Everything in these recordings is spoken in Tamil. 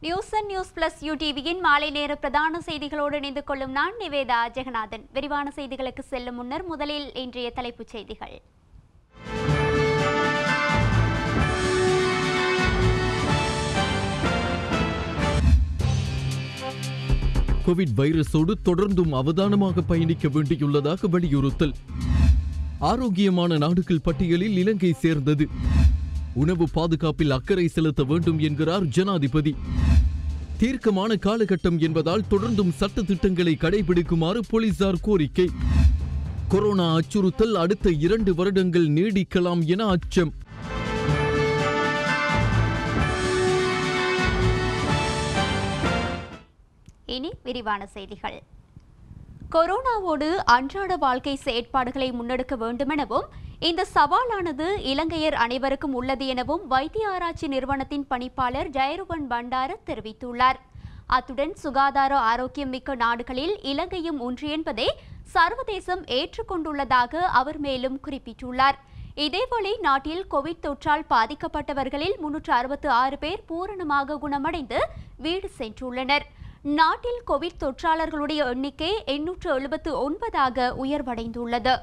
நியூஸ் அண்ட் நியூஸ் பிளஸ் யூடிவியின் மாலை நேர பிரதான செய்திகளோடு இணைந்து கொள்ளும் நான் நிவேதா ஜெகநாதன் விரிவான செய்திகளுக்கு செல்லும் முன்னர் முதலில் இன்றைய தலைப்புச் செய்திகள் கோவிட் வைரஸோடு தொடர்ந்தும் அவதானமாக பயணிக்க வேண்டியுள்ளதாக வலியுறுத்தல் ஆரோக்கியமான நாடுகள் பட்டியலில் இலங்கை சேர்ந்தது உணவு பாதுகாப்பில் அக்கறை செலுத்த வேண்டும் என்கிறார் ஜனாதிபதி தீர்க்கமான காலகட்டம் என்பதால் தொடர்ந்தும் சட்ட திட்டங்களை கடைபிடிக்குமாறு போலீசார் கோரிக்கை கொரோனா அச்சுறுத்தல் அடுத்த இரண்டு வருடங்கள் நீடிக்கலாம் என அச்சம் இனி விரிவான செய்திகள் கொரோனாவோடு அன்றாட வாழ்க்கை செயற்பாடுகளை முன்னெடுக்க வேண்டுமெனவும் இந்த சவாலானது இலங்கையர் அனைவருக்கும் உள்ளது எனவும் வைத்திய ஆராய்ச்சி நிறுவனத்தின் பணிப்பாளர் ஜெயருவன் பண்டார தெரிவித்துள்ளார் அத்துடன் சுகாதார ஆரோக்கியம் மிக்க நாடுகளில் இலங்கையும் ஒன்று என்பதை சர்வதேசம் ஏற்றுக்கொண்டுள்ளதாக அவர் மேலும் குறிப்பிட்டுள்ளார் இதேவேளை நாட்டில் கோவிட் தொற்றால் பாதிக்கப்பட்டவர்களில் முன்னூற்று அறுபத்து ஆறு பேர் பூரணமாக குணமடைந்து வீடு சென்றுள்ளனர் நாட்டில் கோவிட் தொற்றாளர்களுடைய எண்ணிக்கை எண்ணூற்று எழுபத்து ஒன்பதாக உயர்வடைந்துள்ளது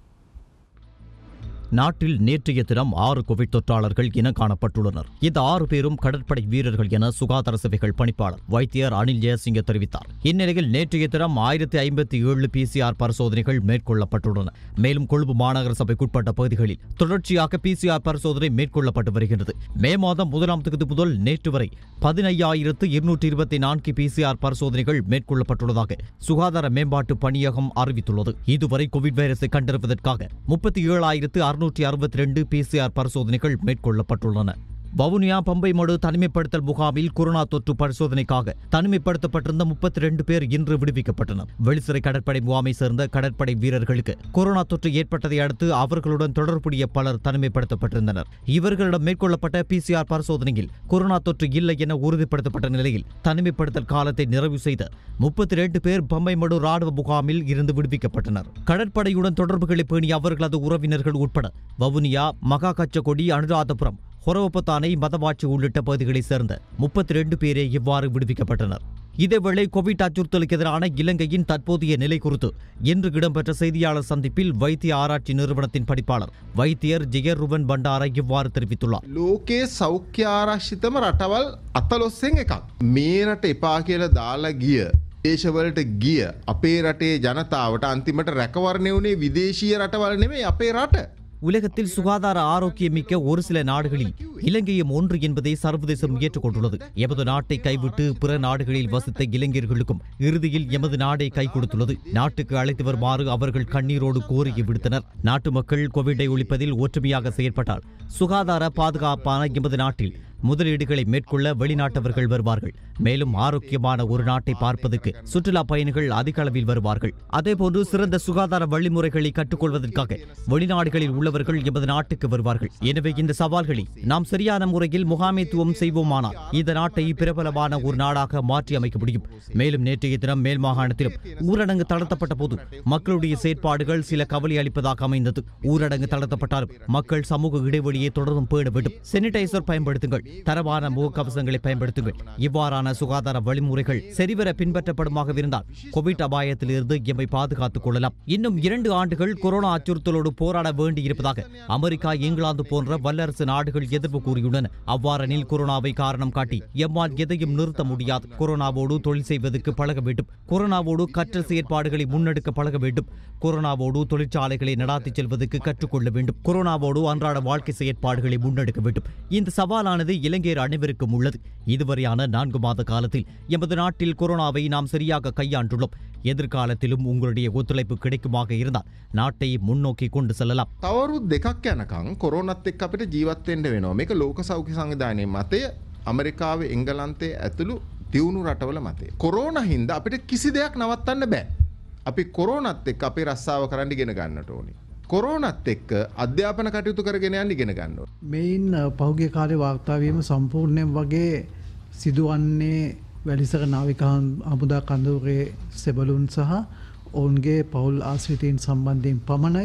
நாட்டில் நேற்றைய தினம் ஆறு கோவிட் தொற்றாளர்கள் இன காணப்பட்டுள்ளனர் இந்த ஆறு பேரும் கடற்படை வீரர்கள் என சுகாதார சேவைகள் பணிப்பாளர் வைத்தியர் அனில் ஜெயசிங்க தெரிவித்தார் இந்நிலையில் நேற்றைய தினம் ஆயிரத்தி ஐம்பத்தி ஏழு பிசிஆர் பரிசோதனைகள் மேற்கொள்ளப்பட்டுள்ளன மேலும் கொழும்பு மாநகர சபைக்குட்பட்ட பகுதிகளில் தொடர்ச்சியாக பிசிஆர் பரிசோதனை மேற்கொள்ளப்பட்டு வருகிறது மே மாதம் முதலாம் தேதி முதல் நேற்று வரை பதினையாயிரத்து இருநூற்றி இருபத்தி நான்கு பிசிஆர் பரிசோதனைகள் மேற்கொள்ளப்பட்டுள்ளதாக சுகாதார மேம்பாட்டு பணியகம் அறிவித்துள்ளது இதுவரை கோவிட் வைரஸை கண்டறிவதற்காக முப்பத்தி ஏழாயிரத்து அறுநூற்றி அறுபத்தி ரெண்டு பிசிஆர் பரிசோதனைகள் மேற்கொள்ளப்பட்டுள்ளன வவுனியா பம்பை மடு தனிமைப்படுத்தல் முகாமில் கொரோனா தொற்று பரிசோதனைக்காக தனிமைப்படுத்தப்பட்டிருந்த முப்பத்தி ரெண்டு பேர் இன்று விடுவிக்கப்பட்டனர் வெளிசிறை கடற்படை முகாமை சேர்ந்த கடற்படை வீரர்களுக்கு கொரோனா தொற்று ஏற்பட்டதை அடுத்து அவர்களுடன் தொடர்புடைய பலர் தனிமைப்படுத்தப்பட்டிருந்தனர் இவர்களிடம் மேற்கொள்ளப்பட்ட பிசிஆர் பரிசோதனையில் கொரோனா தொற்று இல்லை என உறுதிப்படுத்தப்பட்ட நிலையில் தனிமைப்படுத்தல் காலத்தை நிறைவு செய்த முப்பத்தி ரெண்டு பேர் பம்பை மடு ராணுவ முகாமில் இருந்து விடுவிக்கப்பட்டனர் கடற்படையுடன் தொடர்புகளை பேணிய அவர்களது உறவினர்கள் உட்பட வவுனியா மகா கச்சகொடி அனுராதபுரம் ஹொரவப்பத்தானை மதவாட்சி உள்ளிட்ட பகுதிகளைச் சேர்ந்த முப்பத்தி ரெண்டு பேரே இவ்வாறு விடுவிக்கப்பட்டனர் இதேவேளை கோவிட் அச்சுறுத்தலுக்கு எதிரான இலங்கையின் தற்போதைய நிலை குறித்து இன்று இடம்பெற்ற செய்தியாளர் சந்திப்பில் வைத்திய ஆராய்ச்சி நிறுவனத்தின் படிப்பாளர் வைத்தியர் ஜெயர் ருபன் பண்டார இவ்வாறு தெரிவித்துள்ளார் ලෝකයේ සෞඛ්‍ය ආරශ්ිතම රටවල් අත්තලොස්සෙන් එකක්. මේ රට එපා කියල දාලා ගිය. දේශවලට ගිය අපේ රටේ ජනතාවට අන්තිමට රැකවරණය වුණේ විදේශීය රටවල් නෙමේ අපේ රට. உலகத்தில் சுகாதார ஆரோக்கியமிக்க ஒரு சில நாடுகளில் இலங்கையும் ஒன்று என்பதை சர்வதேசம் ஏற்றுக்கொண்டுள்ளது எமது நாட்டை கைவிட்டு பிற நாடுகளில் வசித்த இளைஞர்களுக்கும் இறுதியில் எமது நாடை கை கொடுத்துள்ளது நாட்டுக்கு அழைத்து வருமாறு அவர்கள் கண்ணீரோடு கோரிக்கை விடுத்தனர் நாட்டு மக்கள் கோவிட்டை ஒழிப்பதில் ஒற்றுமையாக செயற்பட்டால் சுகாதார பாதுகாப்பான எமது நாட்டில் முதலீடுகளை மேற்கொள்ள வெளிநாட்டவர்கள் வருவார்கள் மேலும் ஆரோக்கியமான ஒரு நாட்டை பார்ப்பதற்கு சுற்றுலா பயணிகள் அதிக அளவில் வருவார்கள் அதேபோன்று சிறந்த சுகாதார வழிமுறைகளை கற்றுக்கொள்வதற்காக வெளிநாடுகளில் உள்ளவர்கள் எமது நாட்டுக்கு வருவார்கள் எனவே இந்த சவால்களை நாம் சரியான முறையில் முகாமைத்துவம் செய்வோமானால் இந்த நாட்டை பிரபலமான ஒரு நாடாக மாற்றி அமைக்க முடியும் மேலும் நேற்றைய தினம் மேல் மாகாணத்திலும் ஊரடங்கு தளர்த்தப்பட்ட போது மக்களுடைய செயற்பாடுகள் சில கவலை அளிப்பதாக அமைந்தது ஊரடங்கு தளர்த்தப்பட்டாலும் மக்கள் சமூக இடைவெளியை தொடர்ந்தும் பேண வேண்டும் சானிடைசர் பயன்படுத்துங்கள் தரமான முகக்கவசங்களை பயன்படுத்துங்கள் இவ்வாறான சுகாதார வழிமுறைகள் சரிவர பின்பற்றப்படுமாக இருந்தால் கோவிட் அபாயத்தில் இருந்து எம்மை பாதுகாத்துக் கொள்ளலாம் இன்னும் இரண்டு ஆண்டுகள் கொரோனா அச்சுறுத்தலோடு போராட வேண்டியிருப்பதாக அமெரிக்கா இங்கிலாந்து போன்ற வல்லரசு நாடுகள் எதிர்ப்பு கூறியுள்ளன அவ்வாறெனில் கொரோனாவை காரணம் காட்டி எம்மால் எதையும் நிறுத்த முடியாது கொரோனாவோடு தொழில் செய்வதற்கு பழக வேண்டும் கொரோனாவோடு கற்றல் செயற்பாடுகளை முன்னெடுக்க பழக வேண்டும் கொரோனாவோடு தொழிற்சாலைகளை நடாத்தி செல்வதற்கு கற்றுக்கொள்ள வேண்டும் கொரோனாவோடு அன்றாட வாழ்க்கை செயற்பாடுகளை முன்னெடுக்க வேண்டும் இந்த சவாலானது இலங்கையர் அனைவருக்கும் உள்ளது இதுவரையான நான்கு மாத காலத்தில் எமது நாட்டில் கொரோனாவை நாம் சரியாக கையாண்டுள்ளோம் எதிர்காலத்திலும் உங்களுடைய ஒத்துழைப்பு கிடைக்குமாக இருந்தால் நாட்டை முன்னோக்கி கொண்டு செல்லலாம் තවරුත් දෙකක් යනකං කොරෝනත් එක් අපිට ජීවත්වෙන්ට වෙනවා මේක ලෝක සෞඛ්‍ය සංවිධානය මතය අමරිකාව එංගලන්තේ ඇතුළු දියුණු රටවල මතේ. කොරෝන හින්ද අපිට කිසි දෙයක් නවත්තන්න බෑ. අපි කොරෝනත් එක් අපේ රස්සාාව කරන්න ගෙන ගන්නට ඕනි. කොරෝනත් එක්ක අධ්‍යාපන කටයුතු කරගෙන යන්න ඉගෙන ගන්න ඕනේ. මෙයින් අ, පහුගිය කාලේ වාර්තාවීම සම්පූර්ණයෙන් වගේ සිදුවන්නේ වැලිසර නාවිකහන් අමුදා කඳවුරේ සෙබලුන් සහ ඔවුන්ගේ පවුල් ආශ්‍රිතීන් සම්බන්ධයෙන් පමණයි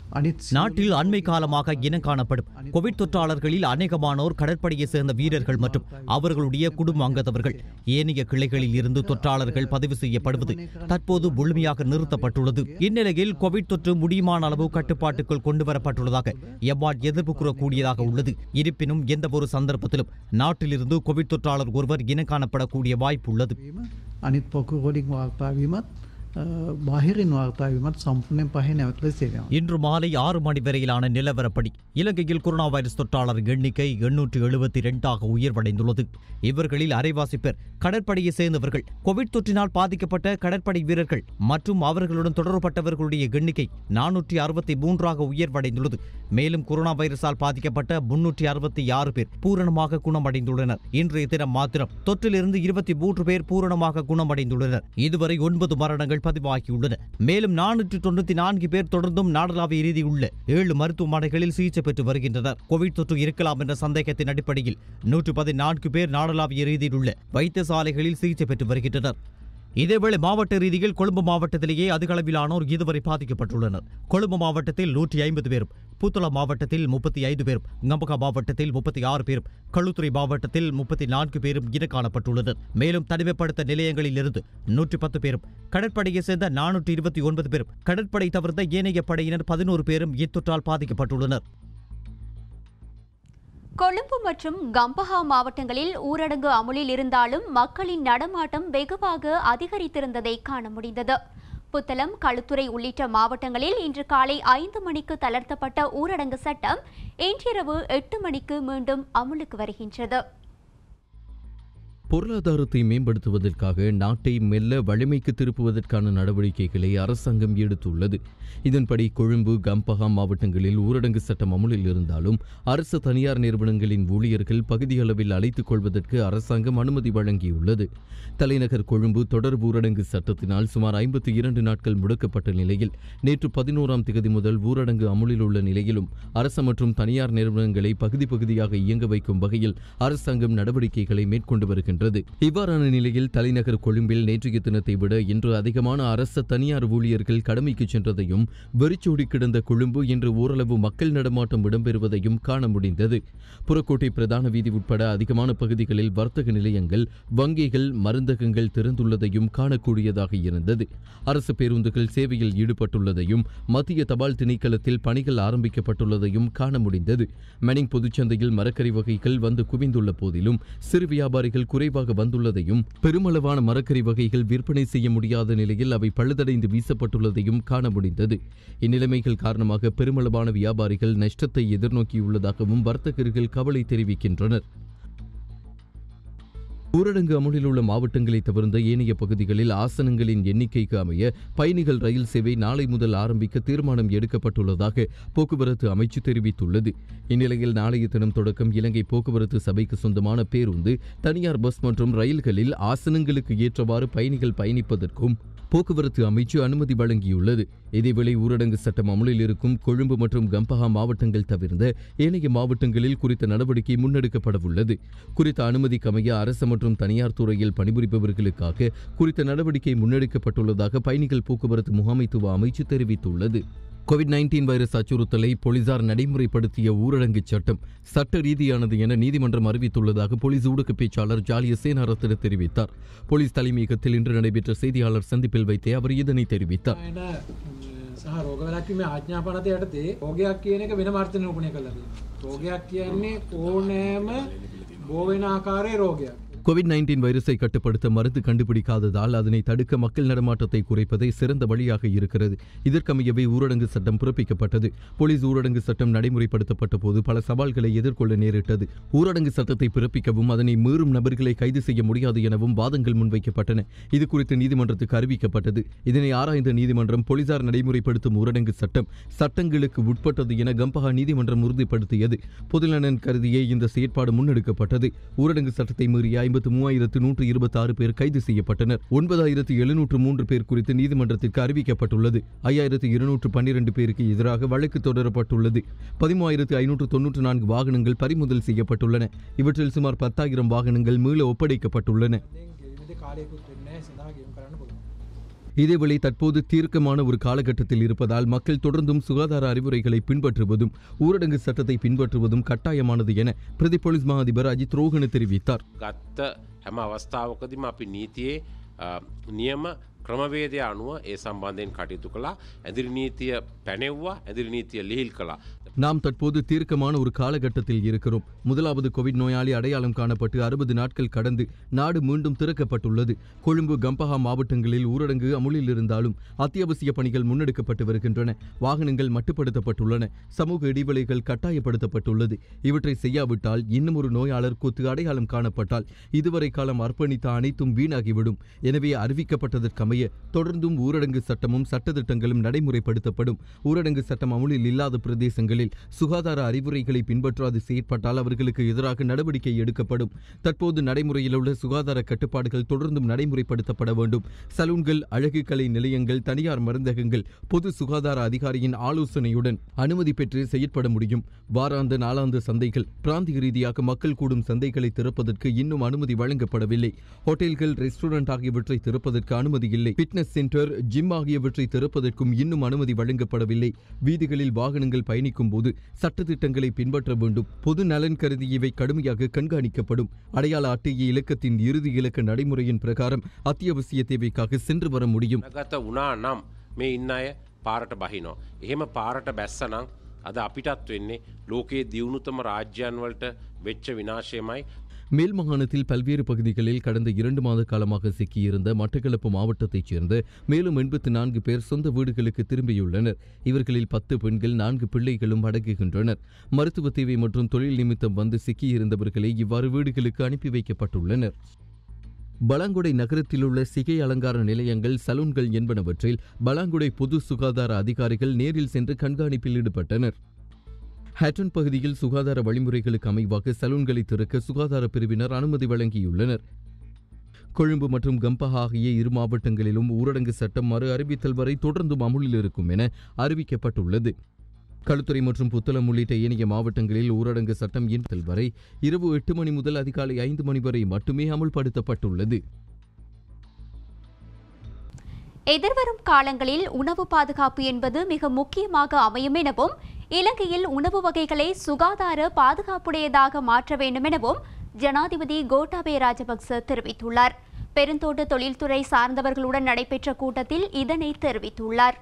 අනිත් நாட்டில் அண்மை காலமாக இனம் காணப்படும் கோவிட் தொற்றாளர்களில் அநேகமானோர் கடற்படையை சேர்ந்த வீரர்கள் மற்றும் அவர்களுடைய குடும்ப அங்கத்தவர்கள் ஏனைய கிளைகளில் இருந்து தொற்றாளர்கள் பதிவு செய்யப்படுவது தற்போது முழுமையாக நிறுத்தப்பட்டுள்ளது இந்நிலையில் கோவிட் தொற்று முடியுமான அளவு கட்டுப்பாட்டுக்குள் கொண்டுவரப்பட்டுள்ளதாக எவ்வாறு எதிர்ப்பு கூறக்கூடியதாக உள்ளது இருப்பினும் எந்த ஒரு சந்தர்ப்பத்திலும் நாட்டிலிருந்து கோவிட் தொற்றாளர் ஒருவர் இனம் காணப்படக்கூடிய வாய்ப்பு உள்ளது වීම අනිත් පොකුහොඩින් වාර්තාවීමත් අ, බාහිරින් වාර්තාවීමත් සම්පූර්ණයෙන් පහ නැවතල සිරෙනවා. இன்று மாலை ஆறு மணி வரையிலான நிலவரப்படி இலங்கையில் கொரோனா வைரஸ் தொற்றாளர் எண்ணிக்கை எண்ணூற்று எழுபத்தி இரண்டாக உயர்வடைந்துள்ளது இவர்களில் அரைவாசி பேர் கடற்படையை சேர்ந்தவர்கள் கோவிட் தொற்றினால் பாதிக்கப்பட்ட கடற்படை வீரர்கள் மற்றும் அவர்களுடன் தொடர்பட்டவர்களுடைய எண்ணிக்கை நானூற்றி அறுபத்தி மூன்றாக உயர்வடைந்துள்ளது மேலும் கொரோனா வைரஸால் பாதிக்கப்பட்ட முன்னூற்றி அறுபத்தி ஆறு பேர் பூரணமாக குணமடைந்துள்ளனர் இன்றைய தினம் மாத்திரம் தொற்றிலிருந்து இருபத்தி மூன்று பேர் பூரணமாக குணமடைந்துள்ளனர் இதுவரை ஒன்பது மரணங்கள் பதிவாகியுள்ளன மேலும் நானூற்று தொண்ணூத்தி நான்கு பேர் தொடர்ந்தும் நாடளாவிய ரீதியுள்ள ஏழு மருத்துவமனைகளில் சிகிச்சை பெற்று வருகின்றனர் கோவிட் தொற்று இருக்கலாம் என்ற சந்தேகத்தின் அடிப்படையில் நூற்று பதினான்கு பேர் நாடளாவிய ரீதியிலுள்ள வைத்தியசாலைகளில் சிகிச்சை பெற்று வருகின்றனர் இதேவேளை மாவட்ட ரீதியில் கொழும்பு மாவட்டத்திலேயே அதிக அளவிலானோர் இதுவரை பாதிக்கப்பட்டுள்ளனர் கொழும்பு மாவட்டத்தில் நூற்றி ஐம்பது பேரும் புத்தளம் மாவட்டத்தில் முப்பத்தி ஐந்து பேரும் கம்பகா மாவட்டத்தில் முப்பத்தி ஆறு பேரும் களுத்துறை மாவட்டத்தில் முப்பத்தி நான்கு பேரும் இன காணப்பட்டுள்ளனர் மேலும் தனிமைப்படுத்த நிலையங்களில் இருந்து நூற்றி பத்து பேரும் கடற்படையை சேர்ந்த நானூற்றி இருபத்தி ஒன்பது பேரும் கடற்படை தவிர்த்த ஏனைய படையினர் பதினோரு பேரும் இத்தொற்றால் பாதிக்கப்பட்டுள்ளனர் கொழும்பு மற்றும் கம்பஹா மாவட்டங்களில் ஊரடங்கு அமுலில் இருந்தாலும் மக்களின் நடமாட்டம் வெகுவாக அதிகரித்திருந்ததை காண முடிந்தது புத்தளம் களுத்துறை உள்ளிட்ட மாவட்டங்களில் இன்று காலை ஐந்து மணிக்கு தளர்த்தப்பட்ட ஊரடங்கு சட்டம் இன்றிரவு எட்டு மணிக்கு மீண்டும் அமுலுக்கு வருகின்றது பொருளாதாரத்தை மேம்படுத்துவதற்காக நாட்டை மெல்ல வலிமைக்கு திருப்புவதற்கான நடவடிக்கைகளை அரசாங்கம் எடுத்துள்ளது இதன்படி கொழும்பு கம்பஹா மாவட்டங்களில் ஊரடங்கு சட்டம் அமுலில் இருந்தாலும் அரசு தனியார் நிறுவனங்களின் ஊழியர்கள் பகுதியளவில் அழைத்துக் கொள்வதற்கு அரசாங்கம் அனுமதி வழங்கியுள்ளது தலைநகர் கொழும்பு தொடர் ஊரடங்கு சட்டத்தினால் சுமார் ஐம்பத்தி இரண்டு நாட்கள் முடக்கப்பட்ட நிலையில் நேற்று பதினோராம் திகதி முதல் ஊரடங்கு அமுலில் உள்ள நிலையிலும் அரசு மற்றும் தனியார் நிறுவனங்களை பகுதி பகுதியாக இயங்க வைக்கும் வகையில் அரசாங்கம் நடவடிக்கைகளை மேற்கொண்டு வருகின்றது இவ்வாறான நிலையில் தலைநகர் கொழும்பில் நேற்றைய தினத்தை விட இன்று அதிகமான அரச தனியார் ஊழியர்கள் கடமைக்கு சென்றதையும் வெறிச்சோடி கிடந்த கொழும்பு இன்று ஓரளவு மக்கள் நடமாட்டம் இடம்பெறுவதையும் காண முடிந்தது புறக்கோட்டை பிரதான வீதி உட்பட அதிகமான பகுதிகளில் வர்த்தக நிலையங்கள் வங்கிகள் மருந்தகங்கள் திறந்துள்ளதையும் காணக்கூடியதாக இருந்தது அரசு பேருந்துகள் சேவையில் ஈடுபட்டுள்ளதையும் மத்திய தபால் திணைக்களத்தில் பணிகள் ஆரம்பிக்கப்பட்டுள்ளதையும் காண முடிந்தது மெனிங் பொதுச்சந்தையில் மரக்கறி வகைகள் வந்து குவிந்துள்ள போதிலும் சிறு வியாபாரிகள் குறைவாக வந்துள்ளதையும் பெருமளவான மரக்கறி வகைகள் விற்பனை செய்ய முடியாத நிலையில் அவை பழுதடைந்து வீசப்பட்டுள்ளதையும் காண முடிந்தது இந்நிலைமைகள் காரணமாக பெருமளவான வியாபாரிகள் நஷ்டத்தை எதிர்நோக்கியுள்ளதாகவும் வர்த்தகர்கள் கவலை தெரிவிக்கின்றனர் ஊரடங்கு அமலில் உள்ள மாவட்டங்களை தவிர்ந்த ஏனைய பகுதிகளில் ஆசனங்களின் எண்ணிக்கைக்கு அமைய பயணிகள் ரயில் சேவை நாளை முதல் ஆரம்பிக்க தீர்மானம் எடுக்கப்பட்டுள்ளதாக போக்குவரத்து அமைச்சு தெரிவித்துள்ளது இந்நிலையில் நாளைய தினம் தொடக்கம் இலங்கை போக்குவரத்து சபைக்கு சொந்தமான பேருந்து தனியார் பஸ் மற்றும் ரயில்களில் ஆசனங்களுக்கு ஏற்றவாறு பயணிகள் பயணிப்பதற்கும் போக்குவரத்து அமைச்சு அனுமதி வழங்கியுள்ளது இதேவேளை ஊரடங்கு சட்டம் அமலில் இருக்கும் கொழும்பு மற்றும் கம்பஹா மாவட்டங்கள் தவிர்ந்த ஏனைய மாவட்டங்களில் குறித்த நடவடிக்கை முன்னெடுக்கப்படவுள்ளது குறித்த அனுமதிக்கு அமைய அரசு மற்றும் தனியார் துறையில் பணிபுரிபவர்களுக்காக குறித்த நடவடிக்கை முன்னெடுக்கப்பட்டுள்ளதாக பயணிகள் போக்குவரத்து முகாமைத்துவ அமைச்சு தெரிவித்துள்ளது கோவிட் நைன்டீன் வைரஸ் அச்சுறுத்தலை போலீசார் நடைமுறைப்படுத்திய ஊரடங்கு சட்டம் சட்ட ரீதியானது என நீதிமன்றம் அறிவித்துள்ளதாக போலீஸ் ஊடக பேச்சாளர் ஜாலிய சேனாரத்தினர் தெரிவித்தார் போலீஸ் தலைமையகத்தில் இன்று நடைபெற்ற செய்தியாளர் சந்திப்பில் வைத்தே அவர் இதனை தெரிவித்தார் අයට සහ රෝගවලක්වීම ආඥාපනත යටතේ රෝගයක් කියන එක වෙන මර්තන උපනය කලද. රෝගයක් කියන්නේ ඕනෑම බෝවෙන ආකාරය රෝගයක්. கோவிட் நைன்டீன் வைரஸை கட்டுப்படுத்த மருந்து கண்டுபிடிக்காததால் அதனை தடுக்க மக்கள் நடமாட்டத்தை குறைப்பதே சிறந்த வழியாக இருக்கிறது இதற்கமையவே ஊரடங்கு சட்டம் பிறப்பிக்கப்பட்டது போலீஸ் ஊரடங்கு சட்டம் நடைமுறைப்படுத்தப்பட்ட போது பல சவால்களை எதிர்கொள்ள நேரிட்டது ஊரடங்கு சட்டத்தை பிறப்பிக்கவும் அதனை மீறும் நபர்களை கைது செய்ய முடியாது எனவும் வாதங்கள் முன்வைக்கப்பட்டன இது குறித்து நீதிமன்றத்துக்கு அறிவிக்கப்பட்டது இதனை ஆராய்ந்த நீதிமன்றம் போலீசார் நடைமுறைப்படுத்தும் ஊரடங்கு சட்டம் சட்டங்களுக்கு உட்பட்டது என கம்பஹா நீதிமன்றம் உறுதிப்படுத்தியது பொதுநலன் கருதியே இந்த செயற்பாடு முன்னெடுக்கப்பட்டது ஊரடங்கு சட்டத்தை மீறிய ஐம்பத்து மூவாயிரத்து நூற்று இருபத்தி ஆறு பேர் கைது செய்யப்பட்டனர் ஒன்பதாயிரத்து எழுநூற்று மூன்று பேர் குறித்து நீதிமன்றத்திற்கு அறிவிக்கப்பட்டுள்ளது ஐயாயிரத்து இருநூற்று பன்னிரண்டு பேருக்கு எதிராக வழக்கு தொடரப்பட்டுள்ளது பதிமூவாயிரத்து ஐநூற்று தொன்னூற்று நான்கு வாகனங்கள் பறிமுதல் செய்யப்பட்டுள்ளன இவற்றில் சுமார் பத்தாயிரம் வாகனங்கள் மீள ஒப்படைக்கப்பட்டுள்ளன ගෙවිද කාලයකුත් වෙන්න සඳහා ගෙම් කරන්න පුළුවන්. இதேவேளை தற்போது தீர்க்கமான ஒரு காலகட்டத்தில் இருப்பதால் மக்கள் தொடர்ந்தும் சுகாதார அறிவுரைகளை பின்பற்றுவதும் ஊரடங்கு சட்டத்தை பின்பற்றுவதும் கட்டாயமானது என பிரதி போலீஸ் மா அதிபர் அஜித் ரோஹன தெரிவித்தார் ගත්ත හැම අවස්ථාවකදීම අපි නීතියේ අ, නියම ක්‍රමවේදය අනුව ඒ සම්බන්ධයෙන් කටයුතු කළා ඇදිරි නීතිය පැනෙව්වා ඇදිරි නීතිය ලිහිල් කළා. நாம் தற்போது தீர்க்கமான ஒரு காலகட்டத்தில் இருக்கிறோம் முதலாவது கோவிட் நோயாளி அடையாளம் காணப்பட்டு அறுபது நாட்கள் கடந்து நாடு மீண்டும் திறக்கப்பட்டுள்ளது கொழும்பு கம்பஹா மாவட்டங்களில் ஊரடங்கு அமுலில் இருந்தாலும் அத்தியாவசிய பணிகள் முன்னெடுக்கப்பட்டு வருகின்றன வாகனங்கள் மட்டுப்படுத்தப்பட்டுள்ளன சமூக இடைவெளிகள் கட்டாயப்படுத்தப்பட்டுள்ளது இவற்றை செய்யாவிட்டால் இன்னும் ஒரு நோயாளர் கொத்து அடையாளம் காணப்பட்டால் இதுவரை காலம் அர்ப்பணித்த அனைத்தும் வீணாகிவிடும் எனவே அறிவிக்கப்பட்டதற்கமைய தொடர்ந்தும் ஊரடங்கு சட்டமும் சட்டத்திட்டங்களும் நடைமுறைப்படுத்தப்படும் ஊரடங்கு சட்டம் அமுலில் இல்லாத பிரதேசங்களில் சுகாதார அறிவுரைகளை பின்பற்றாது செயற்பட்டால் அவர்களுக்கு எதிராக நடவடிக்கை எடுக்கப்படும் தற்போது நடைமுறையில் உள்ள சுகாதார கட்டுப்பாடுகள் தொடர்ந்தும் நடைமுறைப்படுத்தப்பட வேண்டும் சலூன்கள் அழகு கலை நிலையங்கள் தனியார் மருந்தகங்கள் பொது சுகாதார அதிகாரியின் ஆலோசனையுடன் அனுமதி பெற்று செயற்பட முடியும் வாராந்த நாளாந்த சந்தைகள் பிராந்திய ரீதியாக மக்கள் கூடும் சந்தைகளை திறப்பதற்கு இன்னும் அனுமதி வழங்கப்படவில்லை ஹோட்டல்கள் ரெஸ்டாரண்ட் ஆகியவற்றை திறப்பதற்கு அனுமதி இல்லை ஃபிட்னஸ் சென்டர் ஜிம் ஆகியவற்றை திறப்பதற்கும் இன்னும் அனுமதி வழங்கப்படவில்லை வீதிகளில் வாகனங்கள் பயணிக்கும் போது சட்டத்திட்டங்களை பின்பற்ற வேண்டும் பொது நலன் கருதி இவை கடுமையாக கண்காணிக்கப்படும் அடையாள அட்டையை இலக்கத்தின் இறுதி இலக்க நடைமுறையின் பிரகாரம் அத்தியாவசிய தேவைக்காக சென்று வர முடியும் ගත වනා නම් මේ ඉන්න අය පාරට බහිනෝ. එහෙම පාරට බැස්සනං අද අපිටත් වෙන්නේ ලෝකයේ දියුණුතම රාජ්‍යයන්වලට වෙච්ච විනාශයමයි மேல் மாகாணத்தில் பல்வேறு பகுதிகளில் கடந்த இரண்டு மாத காலமாக சிக்கியிருந்த மட்டக்களப்பு மாவட்டத்தைச் சேர்ந்த மேலும் எண்பத்தி நான்கு பேர் சொந்த வீடுகளுக்கு திரும்பியுள்ளனர் இவர்களில் பத்து பெண்கள் நான்கு பிள்ளைகளும் அடங்குகின்றனர் மருத்துவ தேவை மற்றும் தொழில் நிமித்தம் வந்து சிக்கியிருந்தவர்களே இவ்வாறு வீடுகளுக்கு அனுப்பி வைக்கப்பட்டுள்ளனர் பலாங்குடை நகரத்தில் உள்ள சிகை அலங்கார நிலையங்கள் சலூன்கள் என்பனவற்றில் பலாங்குடை பொது சுகாதார அதிகாரிகள் நேரில் சென்று கண்காணிப்பில் ஈடுபட்டனர் ஹேட்டன் பகுதியில் சுகாதார வழிமுறைகளுக்கு அமைவாக சலூன்களை திறக்க சுகாதார பிரிவினர் அனுமதி வழங்கியுள்ளனர் கொழும்பு மற்றும் கம்பஹா ஆகிய இரு மாவட்டங்களிலும் ஊரடங்கு சட்டம் மறு அறிவித்தல் வரை தொடர்ந்தும் அமுலில் இருக்கும் என அறிவிக்கப்பட்டுள்ளது களுத்துறை மற்றும் புத்தளம் உள்ளிட்ட ஏனைய மாவட்டங்களில் ஊரடங்கு சட்டம் இன்றல் வரை இரவு எட்டு மணி முதல் அதிகாலை ஐந்து மணி வரை மட்டுமே அமுல்படுத்தப்பட்டுள்ளது எதிர்வரும் காலங்களில் உணவு பாதுகாப்பு என்பது மிக முக்கியமாக அமையும் எனவும் இலங்கையில் உணவு வகைகளை சுகாதார பாதுகாப்புடையதாக மாற்ற வேண்டும் எனவும் ஜனாதிபதி கோட்டாபய ராஜபக்ச தெரிவித்துள்ளார் பெருந்தோட்ட தொழில்துறை சார்ந்தவர்களுடன் நடைபெற்ற கூட்டத்தில் இதனை தெரிவித்துள்ளார்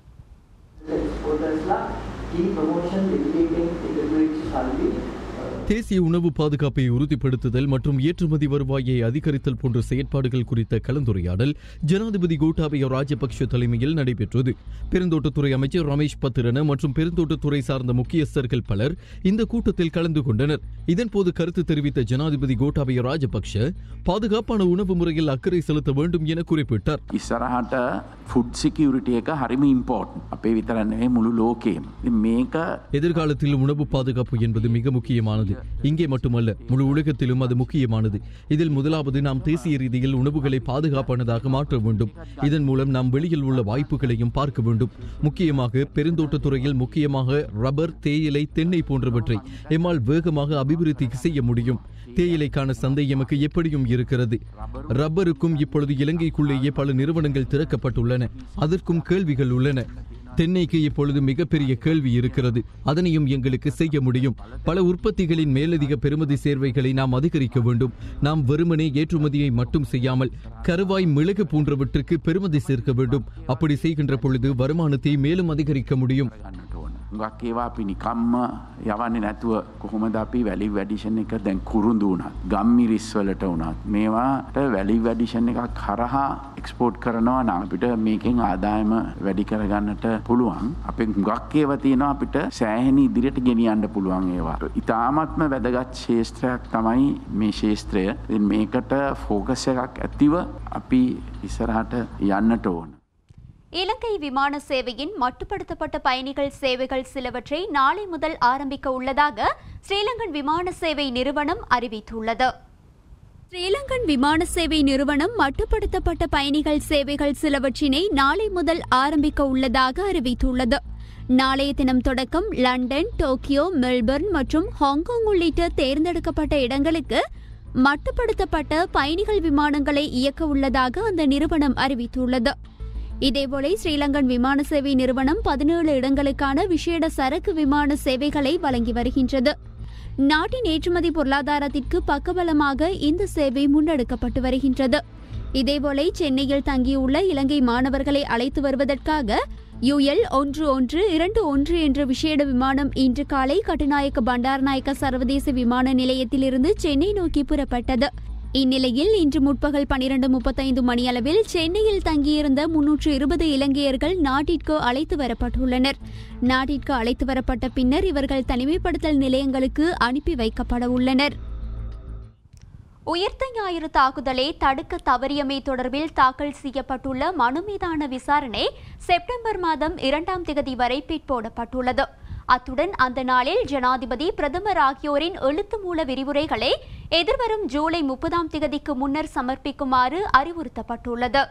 exportersලා key promotion dedicating integrated salary தேசிய உணவு பாதுகாப்பை உறுதிப்படுத்துதல் மற்றும் ஏற்றுமதி வருவாயை அதிகரித்தல் போன்ற செயற்பாடுகள் குறித்த கலந்துரையாடல் ஜனாதிபதி கோட்டாபய ராஜபக்ஷ தலைமையில் நடைபெற்றது பெருந்தோட்டத்துறை அமைச்சர் ரமேஷ் பத்திரன மற்றும் பெருந்தோட்டத்துறை சார்ந்த முக்கியஸ்தர்கள் பலர் இந்த கூட்டத்தில் கலந்து கொண்டனர் இதன்போது கருத்து தெரிவித்த ஜனாதிபதி கோட்டாபய ராஜபக்ஷ பாதுகாப்பான உணவு முறையில் அக்கறை செலுத்த வேண்டும் என குறிப்பிட்டார் ඉස්සරහට ෆුඩ් සිකියරිටිය එක හරිම ඉම්පෝර්ට් අපේ විතරන්නේ මුළු ලෝකේම ඉතින් මේක எதிர்காலத்தில் உணவு பாதுகாப்பு என்பது மிக முக்கியமானது இங்கே மட்டுமல்ல முழு உலகத்திலும் அது முக்கியமானது இதில் முதலாவது நாம் தேசிய ரீதியில் உணவுகளை பாதுகாப்பானதாக மாற்ற வேண்டும் இதன் மூலம் நாம் வெளியில் உள்ள வாய்ப்புகளையும் பார்க்க வேண்டும் முக்கியமாக பெருந்தோட்டத் துறையில் முக்கியமாக ரப்பர் தேயிலை தென்னை போன்றவற்றை எம்மால் வேகமாக அபிவிருத்தி செய்ய முடியும் தேயிலைக்கான சந்தை எமக்கு எப்படியும் இருக்கிறது ரப்பருக்கும் இப்பொழுது இலங்கைக்குள்ளேயே பல நிறுவனங்கள் திறக்கப்பட்டுள்ளன அதற்கும் கேள்விகள் உள்ளன தென்னைக்கு இப்பொழுது மிகப்பெரிய கேள்வி இருக்கிறது அதனையும் எங்களுக்கு செய்ய முடியும் பல உற்பத்திகளின் மேலதிக பெறுமதி சேர்வைகளை நாம் அதிகரிக்க வேண்டும் நாம் வெறுமனே ஏற்றுமதியை மட்டும் செய்யாமல் கருவாய் மிளகு போன்றவற்றுக்கு பெறுமதி சேர்க்க வேண்டும் அப்படி செய்கின்ற பொழுது வருமானத்தை மேலும் அதிகரிக்க முடியும் ගන්නට ඕන. ගක් ඒවා අපි නිකම්ම යවන්නේ නැතුව කොහොමද අපි වැලි වැඩිෂන් එක දැන් කුරුඳු වුණත් ගම්මිරිස් වලට වුණත් මේවාට වැලි වැඩිෂන් එකක් හරහා එක්ස්පෝර්ට් කරනවා නම් අපිට මේකෙන් ආදායම වැඩි කරගන්නට පුළුවන් අපේ ගක් ඒවා තියෙනවා අපිට සෑහෙන ඉදිරියට ගෙනියන්න පුළුවන් ඒවා. ඉතාමත්ම වැදගත් ශේෂත්‍රයක් තමයි මේ ශේෂත්‍රය. ඉතින් මේකට ෆෝකස් එකක් ඇතිව අපි ඉස්සරහට යන්නට ඕන. இலங்கை விமான சேவையின் மட்டுப்படுத்தப்பட்ட பயணிகள் சேவைகள் சிலவற்றை நாளை முதல் ஆரம்பிக்க உள்ளதாக ஸ்ரீலங்கன் விமான சேவை நிறுவனம் அறிவித்துள்ளது ஸ்ரீலங்கன் விமான சேவை நிறுவனம் மட்டுப்படுத்தப்பட்ட பயணிகள் சேவைகள் சிலவற்றினை நாளை முதல் ஆரம்பிக்க உள்ளதாக அறிவித்துள்ளது நாளைய தினம் தொடக்கம் லண்டன் டோக்கியோ மெல்பர்ன் மற்றும் ஹாங்காங் உள்ளிட்ட தேர்ந்தெடுக்கப்பட்ட இடங்களுக்கு மட்டுப்படுத்தப்பட்ட பயணிகள் விமானங்களை இயக்க உள்ளதாக அந்த நிறுவனம் அறிவித்துள்ளது இதேபோல ஸ்ரீலங்கன் விமான சேவை நிறுவனம் பதினேழு இடங்களுக்கான விசேட சரக்கு விமான சேவைகளை வழங்கி வருகின்றது நாட்டின் ஏற்றுமதி பொருளாதாரத்திற்கு பக்கபலமாக இந்த சேவை முன்னெடுக்கப்பட்டு வருகின்றது இதேபோல சென்னையில் தங்கியுள்ள இலங்கை மாணவர்களை அழைத்து வருவதற்காக யுஎல் ஒன்று ஒன்று இரண்டு ஒன்று என்ற விசேட விமானம் இன்று காலை கட்டுநாயக்க பண்டாரநாயக்க சர்வதேச விமான நிலையத்திலிருந்து சென்னை நோக்கி புறப்பட்டது இந்நிலையில் இன்று முற்பகல் பனிரெண்டு முப்பத்தைந்து மணியளவில் சென்னையில் தங்கியிருந்த முன்னூற்று இருபது இலங்கையர்கள் நாட்டிற்கு அழைத்து வரப்பட்டுள்ளனர் நாட்டிற்கு அழைத்து வரப்பட்ட பின்னர் இவர்கள் தனிமைப்படுத்தல் நிலையங்களுக்கு அனுப்பி வைக்கப்பட உள்ளனர் உயிர்த்த ஞாயிறு தாக்குதலை தடுக்க தவறியமை தொடர்பில் தாக்கல் செய்யப்பட்டுள்ள மனு மீதான விசாரணை செப்டம்பர் மாதம் இரண்டாம் திகதி வரை பிற்போடப்பட்டுள்ளது அத்துடன் அந்த நாளில் ஜனாதிபதி பிரதமர் ஆகியோரின் எழுத்து மூல விரிவுரைகளை எதிர்வரும் ஜூலை முப்பதாம் திகதிக்கு முன்னர் சமர்ப்பிக்குமாறு அறிவுறுத்தப்பட்டுள்ளது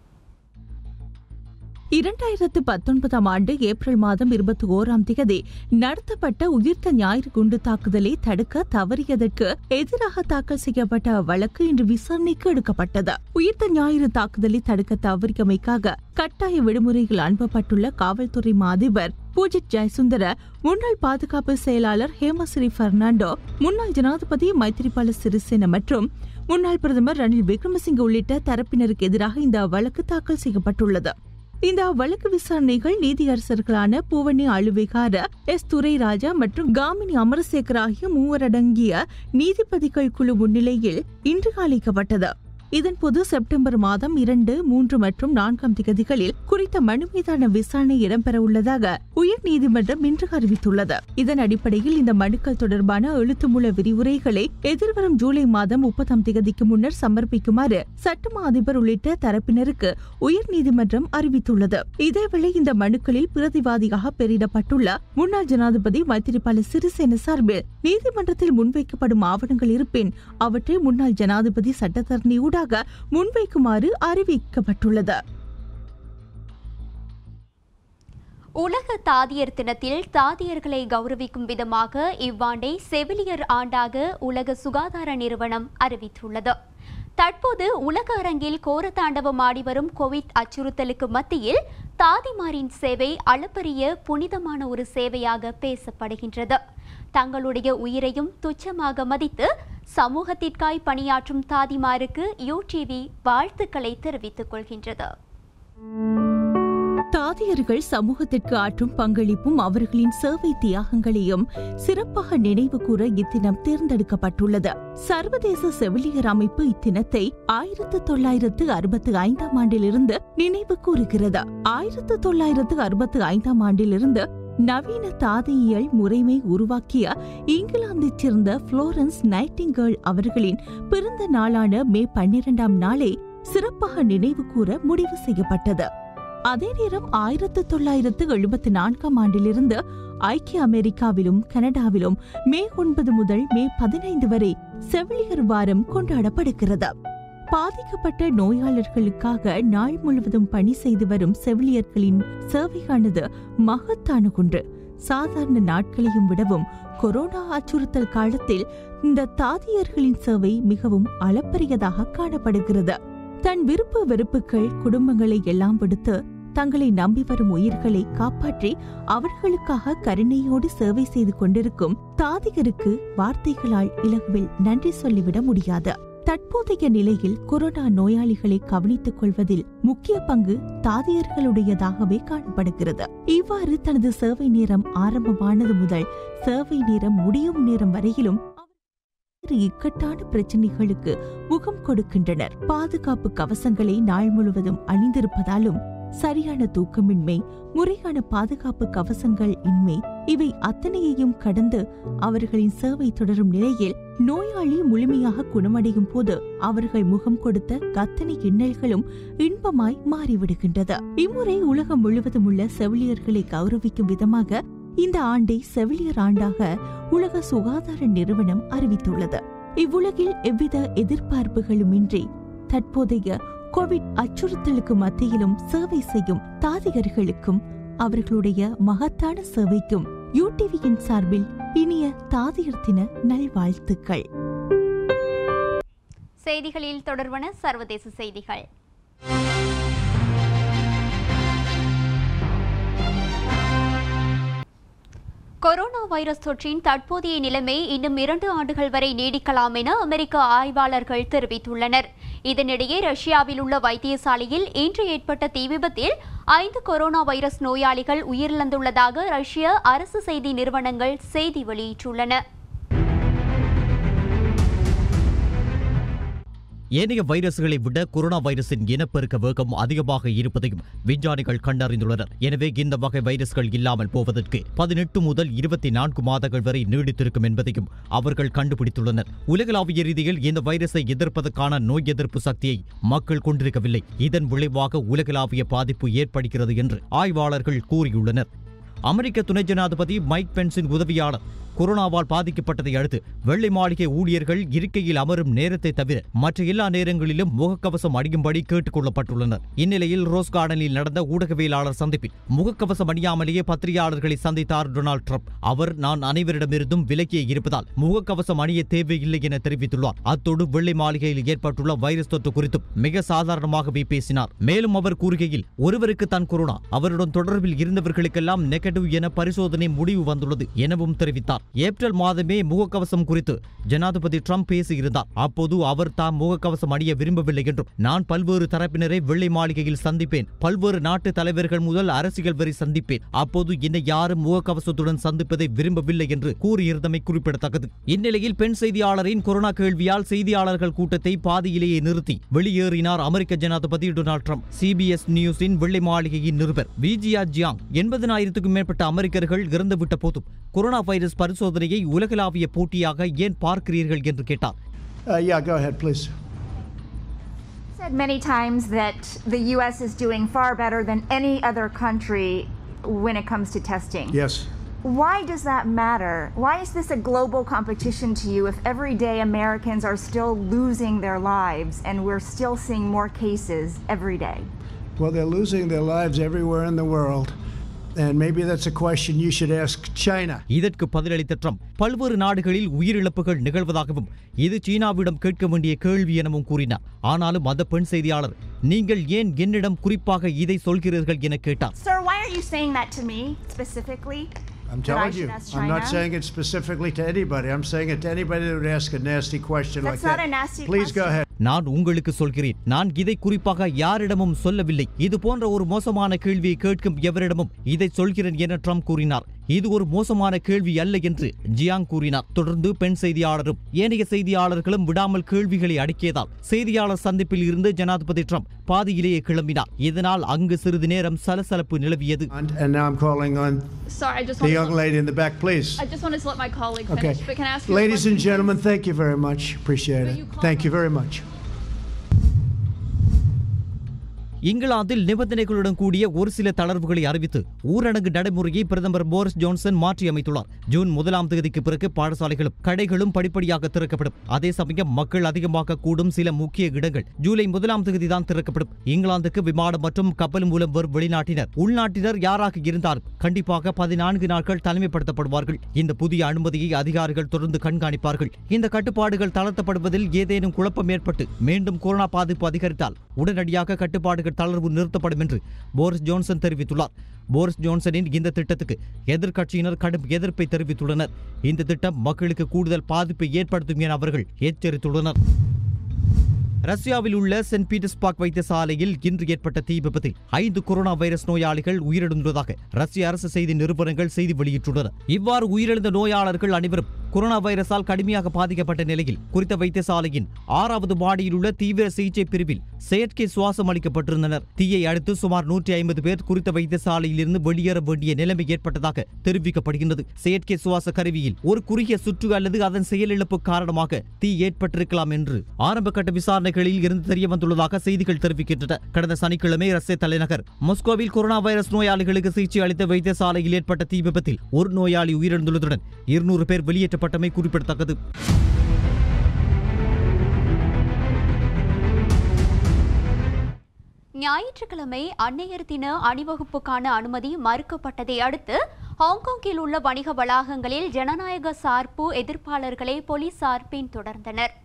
இரண்டாயிரத்து பத்தொன்பதாம் ஆண்டு ஏப்ரல் மாதம் இருபத்தி ஓராம் திகதி நடத்தப்பட்ட உயிர்த்த ஞாயிறு குண்டு தாக்குதலை தடுக்க தவறியதற்கு எதிராக தாக்கல் செய்யப்பட்ட வழக்கு இன்று விசாரணைக்கு எடுக்கப்பட்டது உயிர்த்த ஞாயிறு தாக்குதலை தடுக்க தவறியமைக்காக கட்டாய விடுமுறையில் அனுப்பப்பட்டுள்ள காவல்துறை மாதிபர் பூஜித் ஜெயசுந்தர முன்னாள் பாதுகாப்பு செயலாளர் ஹேமஸ்ரீ பெர்னாண்டோ முன்னாள் ஜனாதிபதி மைத்திரிபால சிறிசேன மற்றும் முன்னாள் பிரதமர் ரணில் விக்ரமசிங்க உள்ளிட்ட தரப்பினருக்கு எதிராக இந்த வழக்கு தாக்கல் செய்யப்பட்டுள்ளது இந்த வழக்கு விசாரணைகள் நீதியரசர்களான பூவண்ணி அழுவிகார எஸ் துரைராஜா மற்றும் காமினி அமரசேகர் ஆகிய மூவரடங்கிய நீதிபதிகள் குழு முன்னிலையில் இன்று அளிக்கப்பட்டது இதன்போது செப்டம்பர் மாதம் இரண்டு மூன்று மற்றும் நான்காம் திகதிகளில் குறித்த மனு மீதான விசாரணை இடம்பெற உள்ளதாக உயர் நீதிமன்றம் இன்று அறிவித்துள்ளது இதன் அடிப்படையில் இந்த மனுக்கள் தொடர்பான எழுத்துமூல விரிவுரைகளை எதிர்வரும் ஜூலை மாதம் முப்பதாம் திகதிக்கு முன்னர் சமர்ப்பிக்குமாறு சட்டமா அதிபர் உள்ளிட்ட தரப்பினருக்கு உயர் நீதிமன்றம் அறிவித்துள்ளது இதேவேளை இந்த மனுக்களில் பிரதிவாதியாக பெயரிடப்பட்டுள்ள முன்னாள் ஜனாதிபதி மைத்திரிபால சிறிசேன சார்பில் நீதிமன்றத்தில் முன்வைக்கப்படும் ஆவணங்கள் இருப்பின் அவற்றை முன்னாள் ஜனாதிபதி சட்டத்தரணி ஊடாக முன்வைக்குமாறு அறிவிக்கப்பட்டுள்ளது உலக தாதியர் தினத்தில் தாதியர்களை கௌரவிக்கும் விதமாக இவ்வாண்டை செவிலியர் ஆண்டாக உலக சுகாதார நிறுவனம் அறிவித்துள்ளது தற்போது உலக அரங்கில் கோரத்தாண்டவம் ஆடி வரும் கோவிட் அச்சுறுத்தலுக்கு மத்தியில் தாதிமாரின் சேவை அளப்பரிய புனிதமான ஒரு சேவையாக பேசப்படுகின்றது தங்களுடைய உயிரையும் துச்சமாக மதித்து சமூகத்திற்காய் பணியாற்றும் தாதிமாருக்கு யூடிவி வாழ்த்துக்களை தெரிவித்துக் கொள்கின்றது தாதியர்கள் சமூகத்திற்கு ஆற்றும் பங்களிப்பும் அவர்களின் சேவை தியாகங்களையும் சிறப்பாக நினைவு கூற இத்தினம் தேர்ந்தெடுக்கப்பட்டுள்ளது சர்வதேச செவிலியர் அமைப்பு இத்தினத்தை ஆயிரத்து தொள்ளாயிரத்து அறுபத்தி ஐந்தாம் ஆண்டிலிருந்து நினைவு கூறுகிறது ஆயிரத்து தொள்ளாயிரத்து அறுபத்தி ஐந்தாம் ஆண்டிலிருந்து நவீன தாதியியல் முறைமை உருவாக்கிய இங்கிலாந்தைச் சேர்ந்த புளோரன்ஸ் நைட்டிங்கேல் அவர்களின் பிறந்த நாளான மே பன்னிரண்டாம் நாளை சிறப்பாக நினைவு கூற முடிவு செய்யப்பட்டது அதே நேரம் ஆயிரத்து தொள்ளாயிரத்து எழுபத்தி நான்காம் ஆண்டிலிருந்து ஐக்கிய அமெரிக்காவிலும் கனடாவிலும் மே ஒன்பது முதல் மே பதினைந்து வரை செவிலியர் வாரம் கொண்டாடப்படுகிறது பாதிக்கப்பட்ட நோயாளர்களுக்காக நாள் முழுவதும் பணி செய்து வரும் செவிலியர்களின் சேவையானது மகத்தான ஒன்று சாதாரண நாட்களையும் விடவும் கொரோனா அச்சுறுத்தல் காலத்தில் இந்த தாதியர்களின் சேவை மிகவும் அளப்பரியதாக காணப்படுகிறது தன் விருப்பு வெறுப்புகள் குடும்பங்களை எல்லாம் விடுத்து தங்களை நம்பி வரும் உயிர்களை காப்பாற்றி அவர்களுக்காக கருணையோடு சேவை செய்து கொண்டிருக்கும் தாதிகருக்கு வார்த்தைகளால் இலகுவில் நன்றி சொல்லிவிட முடியாது தற்போதைய நிலையில் கொரோனா நோயாளிகளை கவனித்துக் கொள்வதில் முக்கிய பங்கு தாதியர்களுடையதாகவே காணப்படுகிறது இவ்வாறு தனது சேவை நேரம் ஆரம்பமானது முதல் சேவை நேரம் முடியும் நேரம் வரையிலும் பல்வேறு இக்கட்டான பிரச்சனைகளுக்கு முகம் கொடுக்கின்றனர் பாதுகாப்பு கவசங்களை நாள் முழுவதும் அணிந்திருப்பதாலும் சரியான தூக்கமின்மை முறையான பாதுகாப்பு கவசங்கள் இன்மை இவை அத்தனையையும் கடந்து அவர்களின் சேவை தொடரும் நிலையில் நோயாளி முழுமையாக குணமடையும் போது அவர்கள் முகம் கொடுத்த கத்தனை இன்னல்களும் இன்பமாய் மாறிவிடுகின்றது இம்முறை உலகம் முழுவதும் உள்ள செவிலியர்களை கௌரவிக்கும் விதமாக இந்த ஆண்டை செவிலியர் ஆண்டாக உலக சுகாதார நிறுவனம் அறிவித்துள்ளது இவ்வுலகில் எவ்வித எதிர்பார்ப்புகளுமின்றி தற்போதைய கோவிட் அச்சுறுத்தலுக்கு மத்தியிலும் சேவை செய்யும் தாதிகர்களுக்கும் அவர்களுடைய மகத்தான சேவைக்கும் யூடிவியின் சார்பில் இனிய தாதியர் தின நல்வாழ்த்துக்கள் செய்திகளில் தொடர்வன சர்வதேச செய்திகள் கொரோனா வைரஸ் தொற்றின் தற்போதைய நிலைமை இன்னும் இரண்டு ஆண்டுகள் வரை நீடிக்கலாம் என அமெரிக்க ஆய்வாளர்கள் தெரிவித்துள்ளனர் இதனிடையே ரஷ்யாவில் உள்ள வைத்தியசாலையில் இன்று ஏற்பட்ட தீ விபத்தில் ஐந்து கொரோனா வைரஸ் நோயாளிகள் உயிரிழந்துள்ளதாக ரஷ்ய அரசு செய்தி நிறுவனங்கள் செய்தி வெளியிட்டுள்ளன ஏனைய வைரஸ்களை விட கொரோனா வைரஸின் இனப்பெருக்க வேகம் அதிகமாக இருப்பதையும் விஞ்ஞானிகள் கண்டறிந்துள்ளனர் எனவே இந்த வகை வைரஸ்கள் இல்லாமல் போவதற்கு பதினெட்டு முதல் இருபத்தி நான்கு மாதங்கள் வரை நீடித்திருக்கும் என்பதையும் அவர்கள் கண்டுபிடித்துள்ளனர் உலகளாவிய ரீதியில் இந்த வைரஸை எதிர்ப்பதற்கான நோய் எதிர்ப்பு சக்தியை மக்கள் கொண்டிருக்கவில்லை இதன் விளைவாக உலகளாவிய பாதிப்பு ஏற்படுகிறது என்று ஆய்வாளர்கள் கூறியுள்ளனர் அமெரிக்க துணை ஜனாதிபதி மைக் பென்ஸின் உதவியாளர் கொரோனாவால் பாதிக்கப்பட்டதை அடுத்து வெள்ளை மாளிகை ஊழியர்கள் இருக்கையில் அமரும் நேரத்தை தவிர மற்ற எல்லா நேரங்களிலும் முகக்கவசம் அணியும்படி கேட்டுக் கொள்ளப்பட்டுள்ளனர் இந்நிலையில் ரோஸ் கார்டனில் நடந்த ஊடகவியலாளர் சந்திப்பில் முகக்கவசம் அணியாமலேயே பத்திரிகையாளர்களை சந்தித்தார் டொனால்ட் ட்ரம்ப் அவர் நான் அனைவரிடமிருந்தும் விலக்கியே இருப்பதால் முகக்கவசம் அணிய தேவையில்லை என தெரிவித்துள்ளார் அத்தோடு வெள்ளை மாளிகையில் ஏற்பட்டுள்ள வைரஸ் தொற்று குறித்தும் மிக சாதாரணமாகவே பேசினார் மேலும் அவர் கூறுகையில் ஒருவருக்கு தான் கொரோனா அவருடன் தொடர்பில் இருந்தவர்களுக்கெல்லாம் நெகட்டிவ் என பரிசோதனை முடிவு வந்துள்ளது எனவும் தெரிவித்தார் ஏப்ரல் மாதமே முகக்கவசம் குறித்து ஜனாதிபதி ட்ரம்ப் பேசியிருந்தார் அப்போது அவர் தாம் முகக்கவசம் அணிய விரும்பவில்லை என்றும் நான் பல்வேறு தரப்பினரை வெள்ளை மாளிகையில் சந்திப்பேன் பல்வேறு நாட்டு தலைவர்கள் முதல் அரசியல் வரை சந்திப்பேன் அப்போது என்னை யாரும் முகக்கவசத்துடன் சந்திப்பதை விரும்பவில்லை என்று கூறியிருந்தமை குறிப்பிடத்தக்கது இந்நிலையில் பெண் செய்தியாளரின் கொரோனா கேள்வியால் செய்தியாளர்கள் கூட்டத்தை பாதியிலேயே நிறுத்தி வெளியேறினார் அமெரிக்க ஜனாதிபதி டொனால்ட் ட்ரம்ப் சிபிஎஸ் நியூஸின் வெள்ளை மாளிகையின் நிருபர் விஜியா ஜியாங் எண்பதினாயிரத்துக்கும் மேற்பட்ட அமெரிக்கர்கள் இறந்துவிட்ட போதும் கொரோனா வைரஸ் பரிசோதனையை உலகளாவிய போட்டியாக ஏன் பார்க்கிறீர்கள் என்று கேட்டார் Uh, yeah, go ahead, please. said many times that the U.S. is doing far better than any other country when it comes to testing. Yes. Why does that matter? Why is this a global competition to you if every day Americans are still losing their lives and we're still seeing more cases every day? Well, they're losing their lives everywhere in the world. And maybe that's a question you should ask China. இதற்கு பதிலளித்த ட்ரம்ப் பல்வேறு நாடுகளில் உயிரிழப்புகள் நிகழ்வதாகவும் இது சீனாவிடம் கேட்க வேண்டிய கேள்வி எனவும் கூறினார் ஆனாலும் அந்த பெண் செய்தியாளர் நீங்கள் ஏன் என்னிடம் குறிப்பாக இதை சொல்கிறீர்கள் என கேட்டார் Sir, why are you saying that to me specifically? I'm That I telling should you. ask I'm not China? saying it specifically to anybody. I'm saying it to anybody that would ask a nasty question That's like not that. a nasty Please go question. ahead. நான் உங்களுக்கு சொல்கிறேன் நான் இதை குறிப்பாக யாரிடமும் சொல்லவில்லை இது போன்ற ஒரு மோசமான கேள்வியை கேட்கும் எவரிடமும் இதை சொல்கிறேன் என ட்ரம்ப் கூறினார் இது ஒரு மோசமான கேள்வி அல்ல என்று ஜியாங் கூறினார் தொடர்ந்து பெண் செய்தியாளரும் ஏனைய செய்தியாளர்களும் விடாமல் கேள்விகளை அடுக்கியதால் செய்தியாளர் சந்திப்பில் இருந்து ஜனாதிபதி ட்ரம்ப் பாதியிலேயே கிளம்பினார் இதனால் அங்கு சிறிது நேரம் சலசலப்பு நிலவியது And, and now I'm calling on Sorry, I just the wanted young to, lady in the back, please. I just wanted to let my colleague Okay. finish, but can I ask you a Ladies and question, gentlemen, thank you very much. Appreciate But it. you called Thank you very much. இங்கிலாந்தில் நிபந்தனைகளுடன் கூடிய ஒரு சில தளர்வுகளை அறிவித்து ஊரடங்கு நடைமுறையை பிரதமர் போரிஸ் ஜான்சன் மாற்றியமைத்துள்ளார் ஜூன் முதலாம் தேதிக்கு பிறகு பாடசாலைகளும் கடைகளும் படிப்படியாக திறக்கப்படும் அதே சமயம் மக்கள் அதிகமாக கூடும் சில முக்கிய இடங்கள் ஜூலை முதலாம் தேதி தான் திறக்கப்படும் இங்கிலாந்துக்கு விமானம் மற்றும் கப்பல் மூலம் வரும் வெளிநாட்டினர் உள்நாட்டினர் யாராக இருந்தாலும் கண்டிப்பாக பதினான்கு நாட்கள் தனிமைப்படுத்தப்படுவார்கள் இந்த புதிய அனுமதியை அதிகாரிகள் தொடர்ந்து கண்காணிப்பார்கள் இந்த கட்டுப்பாடுகள் தளர்த்தப்படுவதில் ஏதேனும் குழப்பம் ஏற்பட்டு மீண்டும் கொரோனா பாதிப்பு அதிகரித்தால் உடனடியாக கட்டுப்பாடுகள் தளர்வு நிறுத்தப்படும் என்று போரிஸ் ஜான்சன் தெரிவித்துள்ளார் போரிஸ் ஜான்சனின் இந்த திட்டத்துக்கு எதிர்க்கட்சியினர் கடும் எதிர்ப்பை தெரிவித்துள்ளனர் இந்த திட்டம் மக்களுக்கு கூடுதல் பாதிப்பை ஏற்படுத்தும் என அவர்கள் எச்சரித்துள்ளனர் ரஷ்யாவில் உள்ள சென்ட் பீட்டர்ஸ்பர்க் வைத்தியசாலையில் இன்று ஏற்பட்ட தீ விபத்தில் ஐந்து கொரோனா வைரஸ் நோயாளிகள் உயிரிழந்துள்ளதாக ரஷ்ய அரசு செய்தி நிறுவனங்கள் செய்தி வெளியிட்டுள்ளன இவ்வாறு உயிரிழந்த நோயாளர்கள் அனைவரும் கொரோனா வைரஸால் கடுமையாக பாதிக்கப்பட்ட நிலையில் குறித்த வைத்தியசாலையின் ஆறாவது மாடியில் உள்ள தீவிர சிகிச்சை பிரிவில் செயற்கை சுவாசம் அளிக்கப்பட்டிருந்தனர் தீயை அடுத்து சுமார் நூற்றி ஐம்பது பேர் குறித்த வைத்தியசாலையில் இருந்து வெளியேற வேண்டிய நிலைமை ஏற்பட்டதாக தெரிவிக்கப்படுகின்றது செயற்கை சுவாச கருவியில் ஒரு குறுகிய சுற்று அல்லது அதன் செயலிழப்பு காரணமாக தீ ஏற்பட்டிருக்கலாம் என்று ஆரம்பகட்ட விசாரணைகளில் இருந்து தெரிய வந்துள்ளதாக செய்திகள் தெரிவிக்கின்றன கடந்த சனிக்கிழமை ரஷ்ய தலைநகர் மாஸ்கோவில் கொரோனா வைரஸ் நோயாளிகளுக்கு சிகிச்சை அளித்த வைத்தியசாலையில் ஏற்பட்ட தீ விபத்தில் ஒரு நோயாளி உயிரிழந்துள்ளதுடன் இருநூறு பேர் வெளியேற்றப்பட்டமை குறிப்பிடத்தக்கது ஞாயிற்றுக்கிழமை அன்னையர் தின அணிவகுப்புக்கான அனுமதி மறுக்கப்பட்டதை அடுத்து ஹாங்காங்கில் உள்ள வணிக வளாகங்களில் ஜனநாயக சார்பு எதிர்ப்பாளர்களை போலீசார் பின்தொடர்ந்தனர்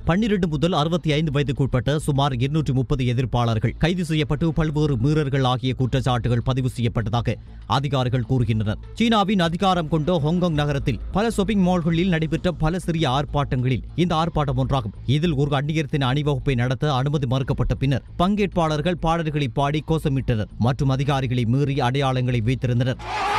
பன்னிரண்டு முதல் அறுபத்தி ஐந்து வயதுக்குட்பட்ட சுமார் இருநூற்றி முப்பது எதிர்ப்பாளர்கள் கைது செய்யப்பட்டு பல்வேறு மீறல்கள் ஆகிய குற்றச்சாட்டுகள் பதிவு செய்யப்பட்டதாக அதிகாரிகள் கூறுகின்றனர் சீனாவின் அதிகாரம் கொண்ட ஹாங்காங் நகரத்தில் பல ஷாப்பிங் மால்களில் நடைபெற்ற பல சிறிய ஆர்ப்பாட்டங்களில் இந்த ஆர்ப்பாட்டம் ஒன்றாகும் இதில் ஒரு அந்நியத்தின் அணிவகுப்பை நடத்த அனுமதி மறுக்கப்பட்ட பின்னர் பங்கேற்பாளர்கள் பாடல்களை பாடி கோஷமிட்டனர் மற்றும் அதிகாரிகளை மீறி அடையாளங்களை வைத்திருந்தனர்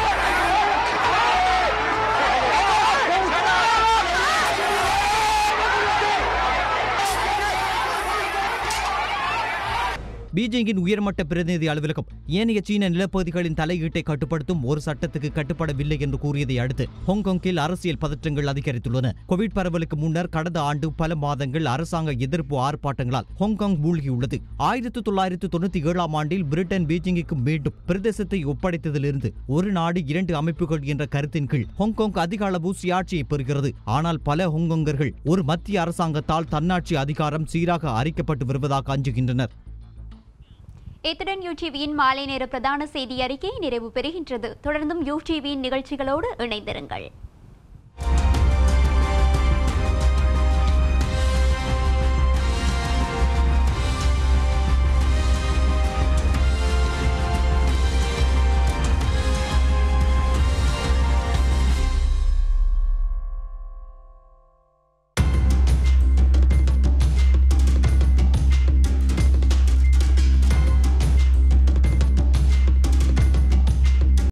பீஜிங்கின் உயர்மட்ட பிரதிநிதி அலுவலகம் ஏனைய சீன நிலப்பகுதிகளின் தலையீட்டை கட்டுப்படுத்தும் ஒரு சட்டத்துக்கு கட்டுப்படவில்லை என்று கூறியதை அடுத்து ஹாங்காங்கில் அரசியல் பதற்றங்கள் அதிகரித்துள்ளன கோவிட் பரவலுக்கு முன்னர் கடந்த ஆண்டு பல மாதங்கள் அரசாங்க எதிர்ப்பு ஆர்ப்பாட்டங்களால் ஹாங்காங் மூழ்கியுள்ளது ஆயிரத்தி தொள்ளாயிரத்து தொண்ணூத்தி ஏழாம் ஆண்டில் பிரிட்டன் பீஜிங்குக்கு மீண்டும் பிரதேசத்தை ஒப்படைத்ததிலிருந்து ஒரு நாடு இரண்டு அமைப்புகள் என்ற கருத்தின் கீழ் ஹாங்காங் அதிக அளவு சுயாட்சியை பெறுகிறது ஆனால் பல ஹாங்காங்கர்கள் ஒரு மத்திய அரசாங்கத்தால் தன்னாட்சி அதிகாரம் சீராக அறிக்கப்பட்டு வருவதாக அஞ்சுகின்றனர் இத்துடன் யூடிவியின் மாலை நேர பிரதான செய்தி அறிக்கை நிறைவு பெறுகின்றது தொடர்ந்தும் யூடிவியின் நிகழ்ச்சிகளோடு இணைந்திருங்கள்